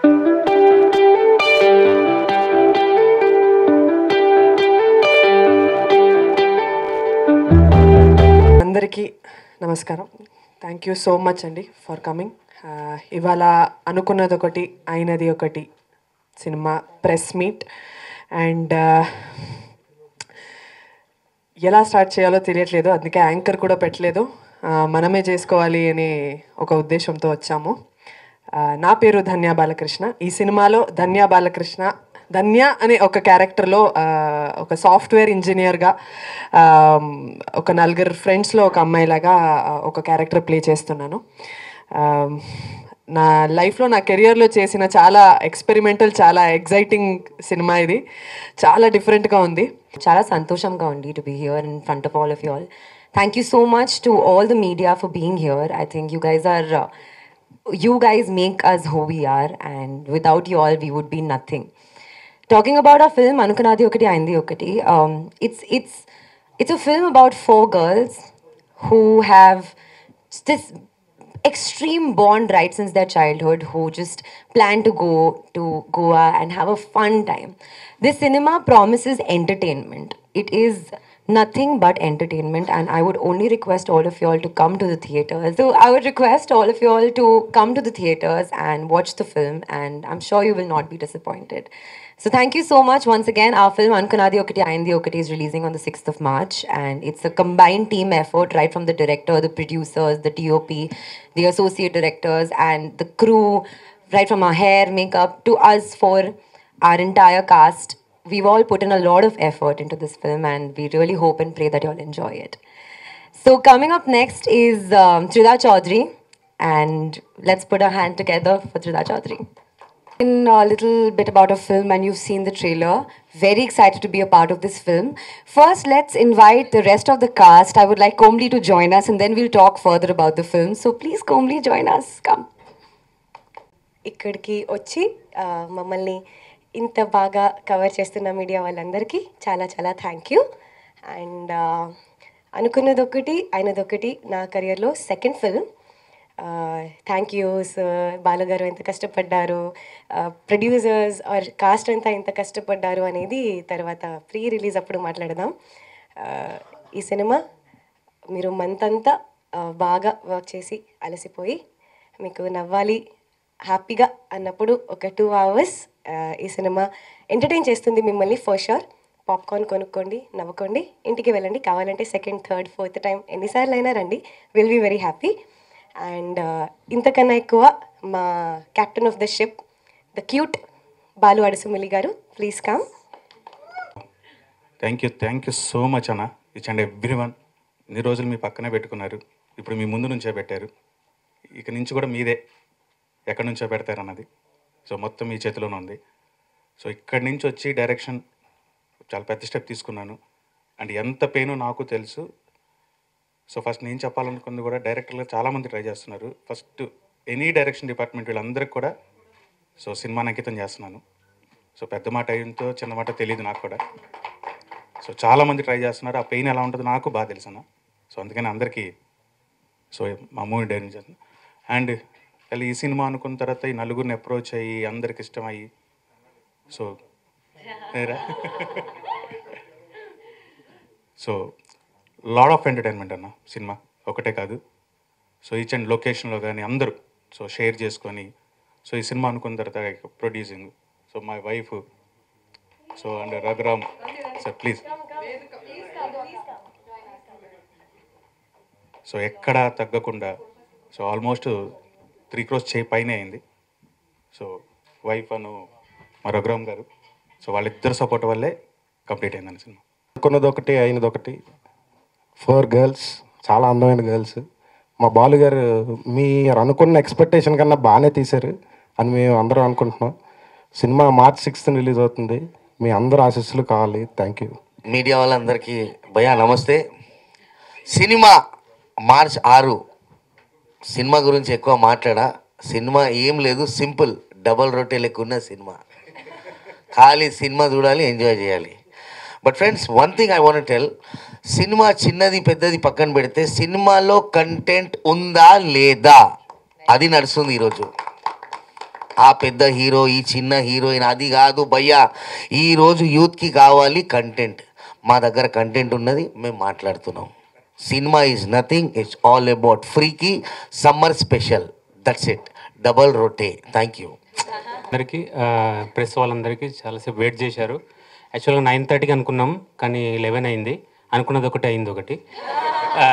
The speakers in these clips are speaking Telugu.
అందరికీ నమస్కారం థ్యాంక్ యూ సో మచ్ అండి ఫర్ కమింగ్ ఇవాళ అనుకున్నది ఒకటి అయినది ఒకటి సినిమా ప్రెస్ మీట్ అండ్ ఎలా స్టార్ట్ చేయాలో తెలియట్లేదు అందుకే యాంకర్ కూడా పెట్టలేదు ఆ, మనమే చేసుకోవాలి అనే ఒక ఉద్దేశంతో వచ్చాము ఆ, నా పేరు ధన్య బాలకృష్ణ ఈ సినిమాలో ధన్య బాలకృష్ణ ధన్య అనే ఒక క్యారెక్టర్లో ఆ, ఒక సాఫ్ట్వేర్ ఇంజనీర్గా ఆ, ఒక నలుగురు ఫ్రెండ్స్లో ఒక అమ్మాయిలాగా ఆ, ఒక క్యారెక్టర్ ప్లే చేస్తున్నాను ఆ, నా లైఫ్లో నా కెరియర్లో చేసిన చాలా ఎక్స్పెరిమెంటల్ చాలా ఎగ్జైటింగ్ సినిమా ఇది చాలా డిఫరెంట్గా ఉంది చాలా సంతోషంగా ఉంది to be here in front of all of you all thank you so much to all the media for being here I think you guys are you guys make us who we are and without you all we would be nothing talking about a film అనుకున్నది ఒకటి అయింది ఒకటి it's it's it's a film about four girls who have this extreme bond right since their childhood who just plan to go to Goa and have a fun time. This cinema promises entertainment. It is nothing but entertainment and I would only request all of you all to come to the theaters. So I would request all of you all to come to the theaters and watch the film and I'm sure you will not be disappointed. So thank you so much once again. Our film Ankanadi Okati Ayindi Okati is releasing on the 6th of March and it's a combined team effort right from the director, the producers, the DOP, the associate directors and the crew right from our hair, makeup to us for our entire cast. We've all put in a lot of effort into this film and we really hope and pray that you all enjoy it. So coming up next is um, Trida Chaudhary and let's put our hand together for Trida Chaudhary. In a little bit about a film, and you've seen the trailer. Very excited to be a part of this film. First, let's invite the rest of the cast. I would like Komli to join us, and then we'll talk further about the film. So please, Komli, join us. Come. ఇక్కడికి వచ్చి ఆ, మమ్మల్ని ఇంత బాగా కవర్ చేస్తున్న మీడియా వాళ్ళందరికీ చాలా చాలా థ్యాంక్ యూ అండ్ అనుకున్నది ఒకటి అయినది ఒకటి నా కెరియర్లో second film thank you sir Balu garu ఎంత కష్టపడ్డారు ప్రొడ్యూసర్స్ ఆర్ కాస్ట్ అంతా ఎంత కష్టపడ్డారు అనేది తర్వాత ప్రీ రిలీజ్ అప్పుడు మాట్లాడదాం ఆ, ఈ సినిమా మీరు మంత్ అంతా ఆ, బాగా వర్క్ చేసి అలసిపోయి మీకు నవ్వాలి హ్యాపీగా అన్నప్పుడు ఒక టూ అవర్స్ ఈ సినిమా ఎంటర్టైన్ చేస్తుంది మిమ్మల్ని ఫర్ షూర్ పాప్కార్న్ కొనుక్కోండి నవ్వుకోండి ఇంటికి వెళ్ళండి కావాలంటే సెకండ్ థర్డ్ ఫోర్త్ టైం ఎన్నిసార్లు అయినా రండి will be very happy and ఇంతకన్నా ఎక్కువ మా captain of the ship the cute Balu Adusumilli garu please come thank you thank you so much అన్న ఇచ్ అండ్ ఎవ్రీ వన్ ఇన్ని రోజులు మీ పక్కనే పెట్టుకున్నారు ఇప్పుడు మీ ముందు నుంచే పెట్టారు ఇక నుంచి కూడా మీదే ఎక్కడి నుంచో పెడతారన్నది సో మొత్తం మీ చేతిలోనే ఉంది సో ఇక్కడి నుంచి వచ్చి డైరెక్షన్ చాలా పెద్ద స్టెప్ తీసుకున్నాను అండ్ ఎంత పెయిన్ నాకు తెలుసు సో ఫస్ట్ నేను చెప్పాలనుకుంది కూడా డైరెక్టర్లు చాలామంది ట్రై చేస్తున్నారు ఫస్ట్ ఎనీ డైరెక్షన్ డిపార్ట్మెంట్ వీళ్ళందరికీ కూడా సో సినిమాని అంకితం చేస్తున్నాను సో పెద్ద మాట అయ్యంతో చిన్న మాట తెలియదు నాకు కూడా సో చాలామంది ట్రై చేస్తున్నారు ఆ పెయిన్ ఎలా ఉంటుందో నాకు బాగా తెలుసు అన్న సో అందుకని అందరికీ సో మా మూవీ డైరెక్ట్ చేస్తాను అండ్ మళ్ళీ ఈ సినిమా అనుకున్న తర్వాత ఈ నలుగురిని అప్రోచ్ అయ్యి అందరికి ఇష్టం అయ్యి సో నేరా సో లాడ్ ఆఫ్ ఎంటర్టైన్మెంట్ అన్న సినిమా ఒకటే కాదు సో ఈచ్ అండ్ లొకేషన్లో కానీ అందరూ సో షేర్ చేసుకొని సో ఈ సినిమా అనుకున్న తర్వాత producing so my wife so and Raghuram sir please so ఎక్కడా తగ్గకుండా సో ఆల్మోస్ట్ త్రీ క్రోస్ చేయి పైన అయింది సో వైఫ్ అను మా రఘురామ్ గారు సో వాళ్ళిద్దరు సపోర్ట్ వల్లే కంప్లీట్ అయిందండి సినిమా అనుకున్నది ఒకటి అయినది ఒకటి ఫోర్ గర్ల్స్ చాలా అందమైన గర్ల్స్ మా బాలు గారు మీరు అనుకున్న ఎక్స్పెక్టేషన్ కన్నా బాగానే తీశారు అని మేము అందరం అనుకుంటున్నాం సినిమా మార్చ్ సిక్స్త్ రిలీజ్ అవుతుంది మీ అందరు ఆశీస్సులు కావాలి థ్యాంక్ యూ మీడియా వాళ్ళందరికీ భయా నమస్తే సినిమా మార్చ్ ఆరు సినిమా గురించి ఎక్కువ మాట్లాడా సినిమా ఏం లేదు సింపుల్ డబల్ రొట్టె లెక్క ఉన్న సినిమా ఖాళీ సినిమా చూడాలి ఎంజాయ్ చేయాలి but friends one thing I want tell cinema చిన్నది పెద్దది పక్కన పెడితే సినిమాలో కంటెంట్ ఉందా లేదా అది నడుస్తుంది ఈరోజు ఆ పెద్ద హీరో ఈ చిన్న హీరోయిన్ అది కాదు భయ్యా ఈరోజు యూత్కి కావాలి కంటెంట్ మా దగ్గర కంటెంట్ ఉన్నది మేము మాట్లాడుతున్నాం cinema is nothing it's all about ఫ్రీకి summer special that's it double రొటే థ్యాంక్ యూ అందరికీ ప్రెస్ వాళ్ళందరికీ చాలాసేపు వెయిట్ చేశారు యాక్చువల్గా నైన్ థర్టీకి అనుకున్నాం కానీ లెవెన్ అయింది అనుకున్నది ఒకటి అయింది ఒకటి ఆ,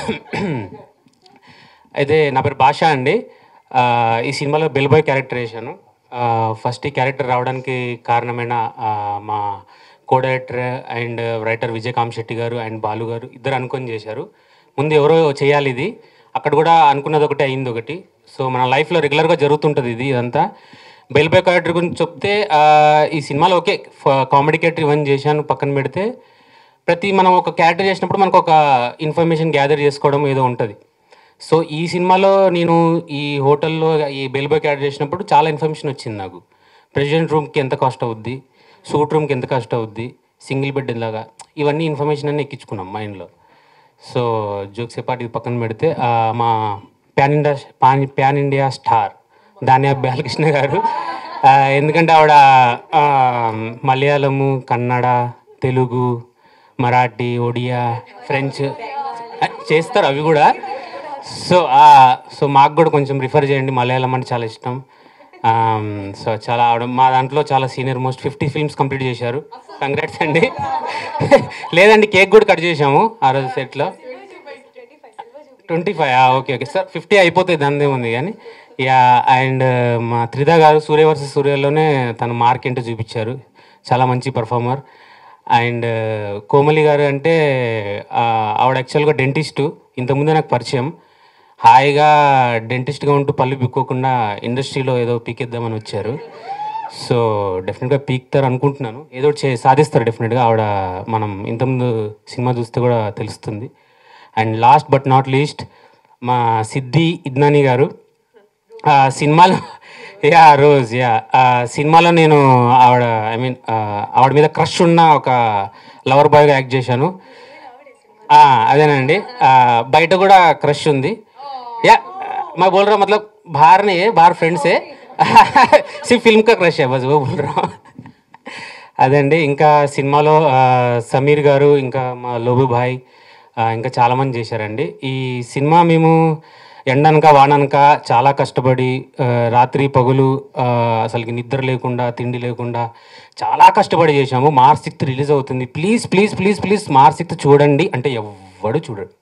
అయితే నా పేరు భాష అండి ఆ, ఈ సినిమాలో బెల్ బాయ్ క్యారెక్టర్ వేసాను ఆ, ఫస్ట్ ఈ క్యారెక్టర్ రావడానికి కారణమైన ఆ, మా co director and writer Vijayakanth Shetty garu and Balu గారు ఇద్దరు అనుకొని చేశారు ముందు ఎవరో చేయాలి ఇది అక్కడ కూడా అనుకున్నది ఒకటి అయింది ఒకటి సో మన లైఫ్లో రెగ్యులర్గా జరుగుతుంటుంది ఇది ఇదంతా బెల్ బాయ్ క్యారెక్టర్ గురించి చెప్తే ఆ, ఈ సినిమాలో ఓకే కామెడీ క్యారెక్టర్ ఇవన్నీ చేశాను పక్కన పెడితే ప్రతి మనం ఒక క్యారెక్టర్ చేసినప్పుడు మనకు ఒక ఇన్ఫర్మేషన్ గ్యాదర్ చేసుకోవడం ఏదో ఉంటుంది సో ఈ సినిమాలో నేను ఈ హోటల్లో ఈ బెల్బాయ్ క్యారెక్టర్ చేసినప్పుడు చాలా ఇన్ఫర్మేషన్ వచ్చింది నాకు ప్రెసిడెంట్ రూమ్కి ఎంత కాస్ట్ అవుద్ది సూట్ రూమ్కి ఎంత కాస్ట్ అవుద్ది సింగిల్ బెడ్ లాగా ఇవన్నీ ఇన్ఫర్మేషన్ అన్నీ ఎక్కించుకున్నాం మైండ్లో సో జోక్స్ పాటు ఇది పక్కన పెడితే ఆ, మా pan India pan pan India star Dhaniya Balakrishna garu ఆ, ఎందుకంటే ఆవిడ ఆ, మలయాళము కన్నడ తెలుగు మరాఠీ ఒడియా ఫ్రెంచ్ ఆ, చేస్తారు అవి కూడా సో ఆ, సో మాకు కూడా కొంచెం రిఫర్ చేయండి మలయాళం అంటే చాలా ఇష్టం ఆమ్, సో చాలా ఆవిడ మా దాంట్లో చాలా senior most fifty films complete చేశారు కంగ్రాట్స్ అండి లేదండి కేక్ కూడా కట్ చేసాము ఆ రోజు సెట్లో twenty five okay okay sir fifty అయిపోతుంది దాని ఉంది కానీ యా అండ్ మా త్రిధా గారు సూర్య వర్సెస్ సూర్యలోనే తన మార్క్ ఏంటో చూపించారు చాలా మంచి పర్ఫార్మర్ అండ్ కోమలి గారు అంటే ఆ, ఆవిడ యాక్చువల్గా డెంటిస్టు ఇంతకుముందే నాకు పరిచయం హాయిగా డెంటిస్ట్గా ఉంటూ పళ్ళు పిక్కోకుండా ఇండస్ట్రీలో ఏదో పీకేద్దామని వచ్చారు సో డెఫినెట్గా పీక్తారు అనుకుంటున్నాను ఏదో ఒకటి చే సాధిస్తారు డెఫినెట్గా ఆవిడ మనం ఇంతకుముందు సినిమా చూస్తే కూడా తెలుస్తుంది and last but not least మా సిద్ధి ఇద్నాని గారు ఆ సినిమాలో యా రోజ్ యా ఆ సినిమాలో నేను ఆవిడ ఐ మీన్ ఆవిడ మీద క్రష్ ఉన్న ఒక లవర్ బాయ్గా యాక్ట్ చేశాను ఆ, అదేనండి ఆ, బయట కూడా క్రష్ ఉంది యా मैं बोल रहा हूँ मतलब बाहर नहीं है बाहर फ्रेंड्स है सिर्फ फिल्म का क्रश है बस वो बोल रहा हूँ అదండి ఇంకా సినిమాలో ఆ, సమీర్ గారు ఇంకా మా లోబు భాయ్ ఆ, ఇంకా చాలామంది చేశారండి ఈ సినిమా మేము ఎండనక వాననక చాలా కష్టపడి ఆ, రాత్రి పగులు ఆ, అసలుకి నిద్ర లేకుండా తిండి లేకుండా చాలా కష్టపడి చేశాము మార్చ్ సిక్స్త్ రిలీజ్ అవుతుంది please please please please March sixth చూడండి అంటే ఎవ్వడు చూడడు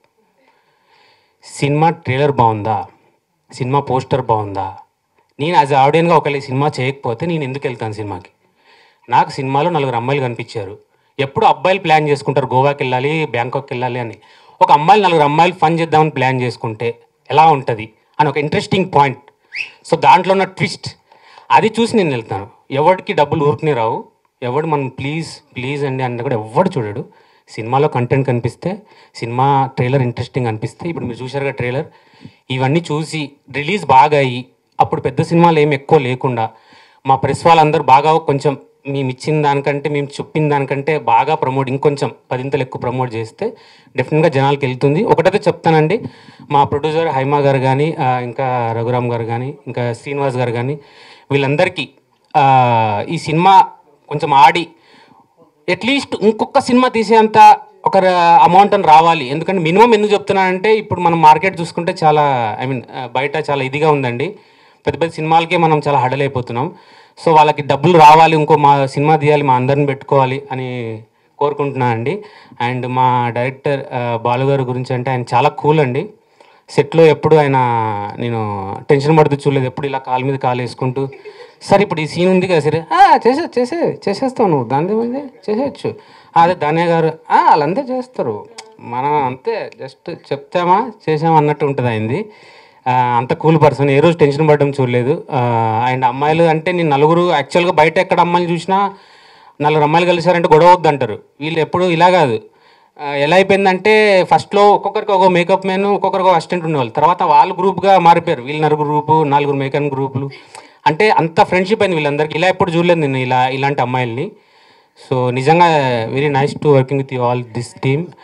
సినిమా ట్రైలర్ బాగుందా సినిమా పోస్టర్ బాగుందా నేను యాజ్ ఆడియన్గా ఒకవేళ ఈ సినిమా చేయకపోతే నేను ఎందుకు వెళ్తాను సినిమాకి నాకు సినిమాలో నలుగురు అమ్మాయిలు కనిపించారు ఎప్పుడు అబ్బాయిలు ప్లాన్ చేసుకుంటారు గోవాకి వెళ్ళాలి బ్యాంకాక్ వెళ్ళాలి అని ఒక అమ్మాయిలు నలుగురు అమ్మాయిలు ఫన్ చేద్దామని ప్లాన్ చేసుకుంటే ఎలా ఉంటుంది అని ఒక ఇంట్రెస్టింగ్ పాయింట్ సో దాంట్లో ఉన్న ట్విస్ట్ అది చూసి నేను వెళ్తాను ఎవరికి డబ్బులు ఊరుకునే రావు ఎవడు మనం ప్లీజ్ ప్లీజ్ అండి అంటే కూడా ఎవడు చూడడు సినిమాలో కంటెంట్ కనిపిస్తే సినిమా ట్రైలర్ ఇంట్రెస్టింగ్ అనిపిస్తే ఇప్పుడు మీరు చూశారుగా ట్రైలర్ ఇవన్నీ చూసి రిలీజ్ బాగా అయ్యి అప్పుడు పెద్ద సినిమాలు ఏమి ఎక్కువ లేకుండా మా ప్రెస్ వాళ్ళందరూ బాగా కొంచెం మేము ఇచ్చిన దానికంటే మేము చెప్పిన దానికంటే బాగా ప్రమోట్ ఇంకొంచెం పదింతలు ఎక్కువ ప్రమోట్ చేస్తే డెఫినెట్గా జనాలకి వెళ్తుంది ఒకటైతే చెప్తానండి మా ప్రొడ్యూసర్ హైమా గారు కానీ ఆ, ఇంకా రఘురామ్ గారు కానీ ఇంకా శ్రీనివాస్ గారు కానీ వీళ్ళందరికీ ఆ, ఈ సినిమా కొంచెం ఆడి అట్లీస్ట్ ఇంకొక సినిమా తీసేంత ఒక అమౌంట్ అని రావాలి ఎందుకంటే మినిమం ఎందుకు చెప్తున్నానంటే ఇప్పుడు మనం మార్కెట్ చూసుకుంటే చాలా ఐ మీన్ బయట చాలా ఇదిగా ఉందండి పెద్ద పెద్ద సినిమాలకే మనం చాలా హడలైపోతున్నాం సో వాళ్ళకి డబ్బులు రావాలి ఇంకో మా సినిమా తీయాలి మా అందరిని పెట్టుకోవాలి అని కోరుకుంటున్నాను అండి అండ్ మా డైరెక్టర్ బాలు గారి గురించి అంటే ఆయన చాలా కూల్ అండి సెట్లో ఎప్పుడు ఆయన నేను టెన్షన్ పడుతూ చూడలేదు ఎప్పుడు ఇలా కాలు మీద కాలు వేసుకుంటూ సార్ ఇప్పుడు ఈ సీన్ ఉంది కదా సరే "ఆ, చేసే చేసే చేసేస్తావు నువ్వు దాని ఏముంది చేసేయచ్చు అదే ధాన్య గారు "ఆ, వాళ్ళంతా చేస్తారు మనం అంతే జస్ట్ చెప్తామా చేసామా అన్నట్టు ఉంటుంది అయింది అంత కూల్ పర్సన్ ఏ రోజు టెన్షన్ పడడం చూడలేదు అండ్ అమ్మాయిలు అంటే నేను నలుగురు యాక్చువల్గా బయట ఎక్కడ అమ్మాయిలు చూసినా నలుగురు అమ్మాయిలు కలిసారంటే గొడవ వద్దు అంటారు వీళ్ళు ఎప్పుడు ఇలా కాదు ఆ, ఎలా అయిపోయిందంటే ఫస్ట్లో ఒక్కొక్కరికి ఒక మేకప్ మ్యాన్ ఒక్కొక్కరికి ఒక అసిస్టెంట్ ఉండేవాళ్ళు తర్వాత వాళ్ళు గ్రూప్గా మారిపోయారు వీళ్ళు నలుగురు గ్రూపు నలుగురు మేకప్ గ్రూపులు అంటే అంత ఫ్రెండ్షిప్ అయింది వీళ్ళందరికీ ఇలా ఎప్పుడు చూడలేదు నేను ఇలా ఇలాంటి అమ్మాయిల్ని సో నిజంగా very nice to working with you all this team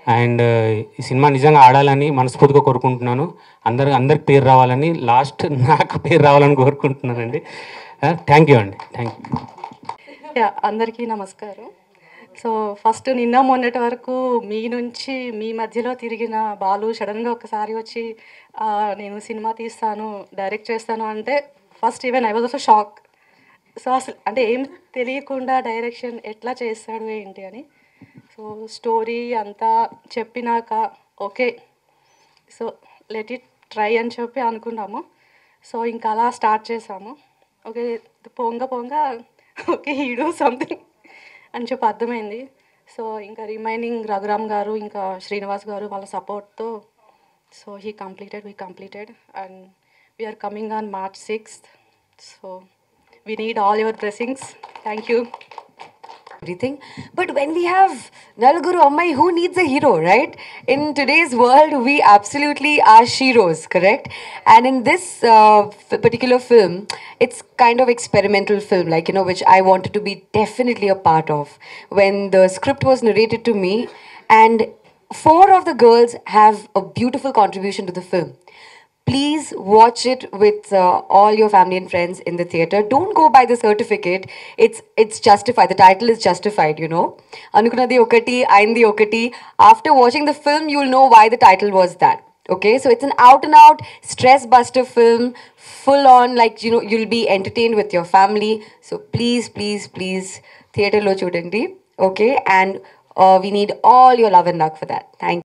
and ఈ సినిమా నిజంగా ఆడాలని మనస్ఫూర్తిగా కోరుకుంటున్నాను అందరు అందరికి పేరు రావాలని లాస్ట్ నాకు పేరు రావాలని కోరుకుంటున్నానండి థ్యాంక్ యూ అండి థ్యాంక్ యూ యా, అందరికీ నమస్కారం సో ఫస్ట్ నిన్న మొన్నటి వరకు మీ నుంచి మీ మధ్యలో తిరిగిన బాలు సడన్గా ఒకసారి వచ్చి ఆ, నేను సినిమా తీస్తాను డైరెక్ట్ చేస్తాను అంటే first even I was also shock so అసలు అంటే ఏం తెలియకుండా డైరెక్షన్ ఎట్లా చేస్తాడు ఏంటి అని సో స్టోరీ అంతా చెప్పినాక okay so let it try అని చెప్పి అనుకున్నాము సో ఇంకా అలా స్టార్ట్ చేసాము ఓకే పొంగ పొంగ ఓకే హీడో సంథింగ్ అని చెప్పి అర్థమైంది సో ఇంకా రిమైనింగ్ రఘురామ్ గారు ఇంకా శ్రీనివాస్ గారు వాళ్ళ సపోర్ట్తో so he completed we completed and we are coming on March sixth so we need all your blessings thank you everything. But when we have Nalguru Ammai, who needs a hero, right? In today's world, we absolutely are sheroes, correct? And in this uh, f- particular film, it's kind of experimental film, like, you know, which I wanted to be definitely a part of. When the script was narrated to me, and four of the girls have a beautiful contribution to the film please watch it with uh, all your family and friends in the theater don't go by the certificate it's it's justified the title is justified you know anukunadi okati aindi okati after watching the film you'll know why the title was that okay so it's an out and out stress buster film full on like you know you'll be entertained with your family so please please please theater lo chudandi okay and uh, we need all your love and luck for that thank